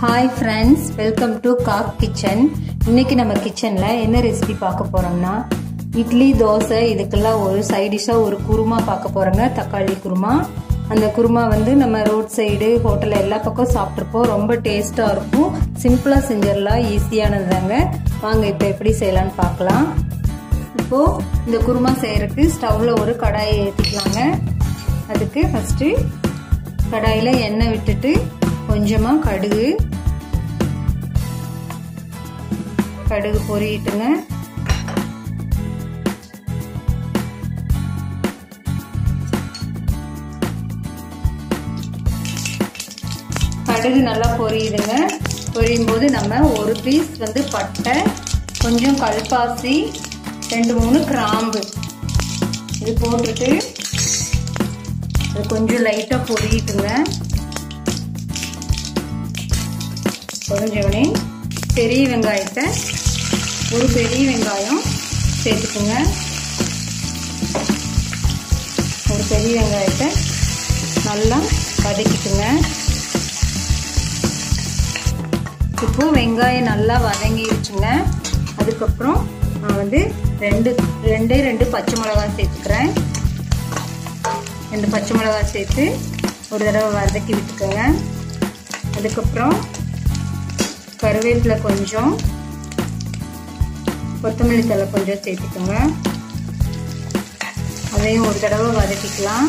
hi friends welcome to காக் kitchen இன்னைக்கு நம்ம கிச்சனில் என்ன ரெசிபி பார்க்க போகிறோம்னா இட்லி தோசை இதுக்கெல்லாம் ஒரு சைடிஷாக ஒரு குருமா பார்க்க போகிறோங்க தக்காளி குருமா அந்த குருமா வந்து நம்ம ரோட் சைடு ஹோட்டலில் எல்லா பக்கம் சாப்பிட்ருப்போம் ரொம்ப டேஸ்ட்டாக இருக்கும் சிம்பிளாக செஞ்சிடலாம் ஈஸியானது தாங்க வாங்க இப்போ எப்படி செய்யலான்னு பார்க்கலாம் இப்போது இந்த குருமா செய்கிறதுக்கு ஸ்டவ்வில் ஒரு கடாயை ஏற்றிக்கலாங்க அதுக்கு ஃபஸ்ட்டு கடாயில் எண்ணெய் விட்டுட்டு கொஞ்சமாக கடுகு கடுகு பொரியிட்டுங்க கடுகு நல்லா பொரியுதுங்க பொரியும் போது நம்ம ஒரு பீஸ் வந்து பட்டை கொஞ்சம் கல்பாசி ரெண்டு மூணு கிராம்பு இது போட்டுட்டு அது கொஞ்சம் லைட்டாக பொரியிட்டுங்க பொரிஞ்சவனே பெரிய வெங்காயத்தை ஒரு பெரிய வெங்காயம் சேர்த்துக்குங்க ஒரு பெரிய வெங்காயத்தை நல்லா வதக்கிட்டுங்க இப்போ வெங்காயம் நல்லா வதங்கிடுச்சுங்க அதுக்கப்புறம் நான் வந்து ரெண்டு ரெண்டே ரெண்டு பச்சை மிளகாய் சேர்த்துக்கிறேன் ரெண்டு பச்சை மிளகாய் சேர்த்து ஒரு தடவை வதக்கி விட்டுக்கோங்க அதுக்கப்புறம் கருவேப்பிலை கொஞ்சம் கொத்தமல்லி தலை கொஞ்சம் சேர்த்துக்கோங்க அதையும் ஒரு தடவை வதக்கிக்கலாம்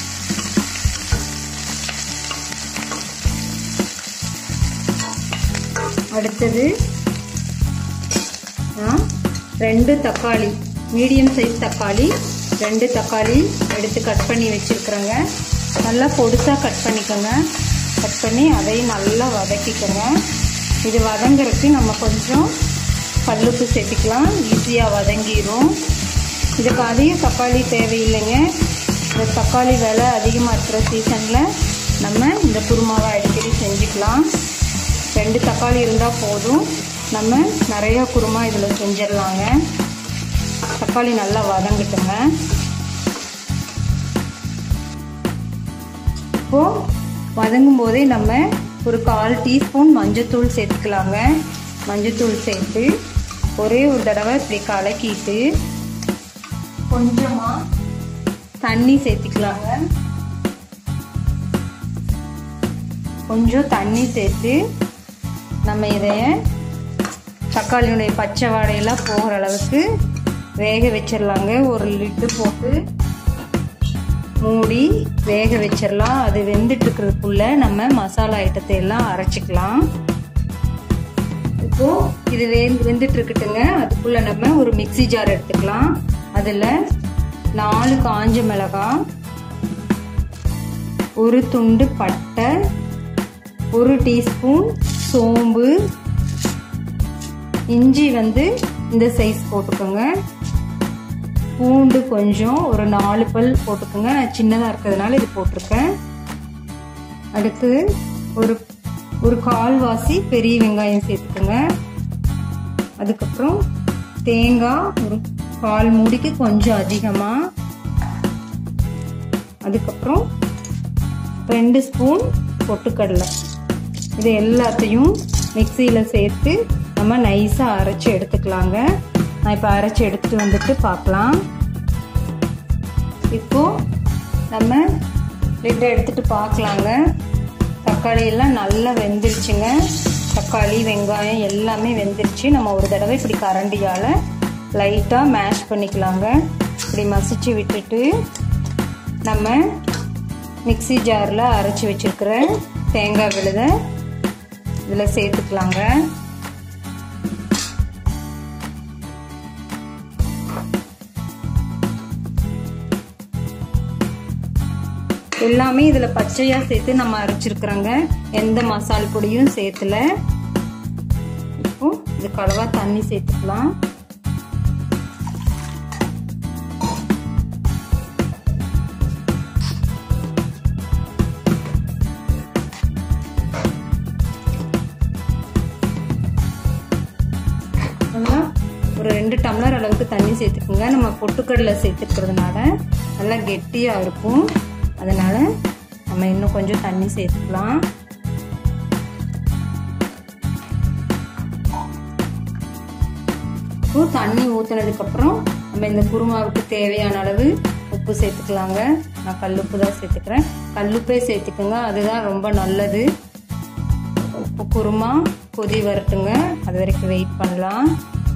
அடுத்தது ரெண்டு தக்காளி மீடியம் சைஸ் தக்காளி ரெண்டு தக்காளி எடுத்து கட் பண்ணி வச்சுருக்குறேங்க நல்லா பொடுசாக கட் பண்ணிக்கோங்க கட் பண்ணி அதையும் நல்லா வதக்கிக்கோங்க இது வதங்குறதுக்கு நம்ம கொஞ்சம் கல்லுப்பு சேர்த்துக்கலாம் ஈஸியாக வதங்கிடும் இதுக்கு அதிக தக்காளி தேவையில்லைங்க இந்த தக்காளி விலை அதிகமாக இருக்கிற சீசனில் நம்ம இந்த குருமாவை அடிக்கடி செஞ்சுக்கலாம் ரெண்டு தக்காளி இருந்தால் போதும் நம்ம நிறையா குருமா இதில் செஞ்சிடலாங்க தக்காளி நல்லா வதங்கட்டுங்க இப்போது வதங்கும் போதே நம்ம ஒரு கால் டீஸ்பூன் மஞ்சத்தூள் சேர்த்துக்கலாங்க மஞ்சத்தூள் சேர்த்து ஒரே ஒரு தடவை இப்படி கலக்கிட்டு கொஞ்சமாக தண்ணி சேர்த்துக்கலாங்க கொஞ்சம் தண்ணி சேர்த்து நம்ம இதைய தக்காளியுடைய பச்சை வாடையெல்லாம் போகிற அளவுக்கு வேக வச்சிடலாங்க ஒரு லிட்டு போட்டு மூடி வேக வச்சிடலாம் அது வெந்துட்டு இருக்கிறதுக்குள்ள நம்ம மசாலா ஐட்டத்தை எல்லாம் அரைச்சிக்கலாம் இப்போ இது வே வெந்துட்டு இருக்கட்டுங்க அதுக்குள்ள நம்ம ஒரு மிக்சி ஜார் எடுத்துக்கலாம் அதில் நாலு காஞ்ச மிளகாய் ஒரு துண்டு பட்டை ஒரு டீஸ்பூன் சோம்பு இஞ்சி வந்து இந்த சைஸ் போட்டுக்கோங்க பூண்டு கொஞ்சம் ஒரு நாலு பல் போட்டுக்கோங்க நான் சின்னதாக இருக்கிறதுனால இது போட்டிருக்கேன் அடுத்து ஒரு ஒரு கால்வாசி பெரிய வெங்காயம் சேர்த்துக்கோங்க அதுக்கப்புறம் தேங்காய் ஒரு கால் மூடிக்கு கொஞ்சம் அதிகமாக அதுக்கப்புறம் ரெண்டு ஸ்பூன் பொட்டுக்கடலை இது எல்லாத்தையும் மிக்சியில் சேர்த்து நம்ம நைஸாக அரைச்சி எடுத்துக்கலாங்க நான் இப்போ அரைச்சி எடுத்துகிட்டு வந்துட்டு பார்க்கலாம் இப்போது நம்ம லிட்டை எடுத்துகிட்டு பார்க்கலாங்க தக்காளி எல்லாம் நல்லா வெந்துருச்சுங்க தக்காளி வெங்காயம் எல்லாமே வெந்துருச்சு நம்ம ஒரு தடவை இப்படி கரண்டியால் லைட்டாக மேஷ் பண்ணிக்கலாங்க இப்படி மசிச்சு விட்டுட்டு நம்ம மிக்சி ஜாரில் அரைச்சி வச்சுருக்கிற தேங்காய் விழுதை இதில் சேர்த்துக்கலாங்க எல்லாமே இதில் பச்சையாக சேர்த்து நம்ம அரைச்சிருக்கிறோங்க எந்த மசால் பொடியும் சேர்த்துல இப்போ இது கலவா தண்ணி சேர்த்துக்கலாம் ஒரு ரெண்டு டம்ளர் அளவுக்கு தண்ணி சேர்த்துக்குங்க நம்ம பொட்டுக்கடலை சேர்த்துக்கிறதுனால நல்லா கெட்டியாக இருக்கும் அதனால் நம்ம இன்னும் கொஞ்சம் தண்ணி சேர்த்துக்கலாம் இப்போ தண்ணி ஊற்றுனதுக்கப்புறம் நம்ம இந்த குருமாவுக்கு தேவையான அளவு உப்பு சேர்த்துக்கலாங்க நான் கல்லுப்பு தான் சேர்த்துக்கிறேன் கல்லுப்பே சேர்த்துக்குங்க அதுதான் ரொம்ப நல்லது உப்பு குருமா கொதி வரட்டுங்க அது வரைக்கும் வெயிட் பண்ணலாம்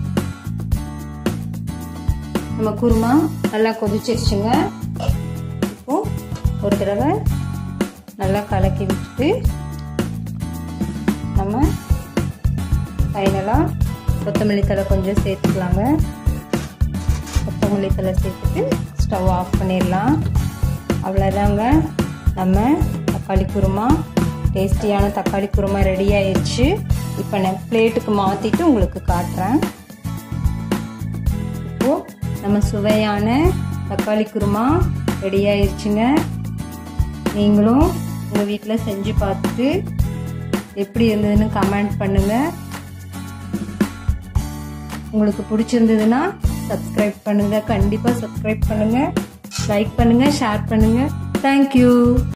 நம்ம குருமா நல்லா கொதிச்சிருச்சுங்க இப்போ ஒரு தடவை நல்லா கலக்கி விட்டுட்டு நம்ம ஃபைனலாக கொத்தமல்லி தலை கொஞ்சம் சேர்த்துக்கலாங்க கொத்தமல்லி தலை சேர்த்துட்டு ஸ்டவ் ஆஃப் பண்ணிடலாம் அவ்வளோதாங்க நம்ம தக்காளி குருமா டேஸ்டியான தக்காளி குருமா ரெடி ஆயிடுச்சு இப்போ நான் பிளேட்டுக்கு மாற்றிட்டு உங்களுக்கு காட்டுறேன் இப்போது நம்ம சுவையான தக்காளி குருமா ரெடி ஆயிடுச்சுங்க நீங்களும் உங்கள் வீட்டில் செஞ்சு பார்த்துட்டு எப்படி இருந்ததுன்னு கமெண்ட் பண்ணுங்கள் உங்களுக்கு பிடிச்சிருந்ததுன்னா சப்ஸ்கிரைப் பண்ணுங்கள் கண்டிப்பாக சப்ஸ்கிரைப் பண்ணுங்கள் லைக் பண்ணுங்கள் ஷேர் பண்ணுங்கள் தேங்க்யூ